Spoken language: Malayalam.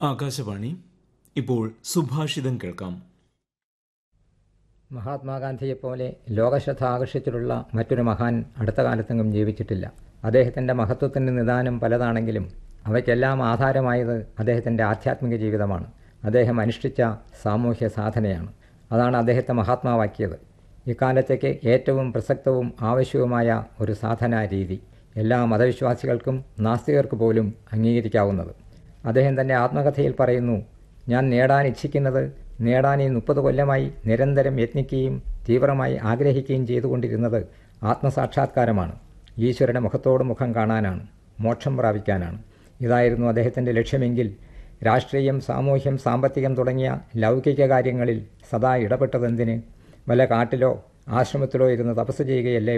ആകാശവാണി ഇപ്പോൾ സുഭാഷിതം കേൾക്കാം മഹാത്മാഗാന്ധിയെപ്പോലെ ലോകശ്രദ്ധ ആകർഷിച്ചിട്ടുള്ള മറ്റൊരു മഹാൻ അടുത്ത കാലത്തെങ്ങും ജീവിച്ചിട്ടില്ല അദ്ദേഹത്തിൻ്റെ മഹത്വത്തിൻ്റെ നിദാനം പലതാണെങ്കിലും അവയ്ക്കെല്ലാം ആധാരമായത് അദ്ദേഹത്തിൻ്റെ ആധ്യാത്മിക ജീവിതമാണ് അദ്ദേഹം അനുഷ്ഠിച്ച സാമൂഹ്യ സാധനയാണ് അതാണ് അദ്ദേഹത്തെ മഹാത്മാവാക്കിയത് ഇക്കാലത്തേക്ക് ഏറ്റവും പ്രസക്തവും ആവശ്യവുമായ ഒരു സാധനാ രീതി എല്ലാ മതവിശ്വാസികൾക്കും നാസ്തികർക്ക് പോലും അംഗീകരിക്കാവുന്നത് അദ്ദേഹം തൻ്റെ ആത്മകഥയിൽ പറയുന്നു ഞാൻ നേടാൻ ഇച്ഛിക്കുന്നത് നേടാൻ ഈ മുപ്പത് കൊല്ലമായി നിരന്തരം യത്നിക്കുകയും തീവ്രമായി ആഗ്രഹിക്കുകയും ചെയ്തുകൊണ്ടിരുന്നത് ആത്മസാക്ഷാത്കാരമാണ് ഈശ്വരൻ്റെ മുഖത്തോട് മുഖം കാണാനാണ് മോക്ഷം പ്രാപിക്കാനാണ് ഇതായിരുന്നു അദ്ദേഹത്തിൻ്റെ ലക്ഷ്യമെങ്കിൽ രാഷ്ട്രീയം സാമൂഹ്യം സാമ്പത്തികം തുടങ്ങിയ ലൗകിക കാര്യങ്ങളിൽ സദാ ഇടപെട്ടതെന്തിന് വല്ല കാട്ടിലോ ആശ്രമത്തിലോ ഇരുന്ന് തപസ് ചെയ്യുകയല്ലേ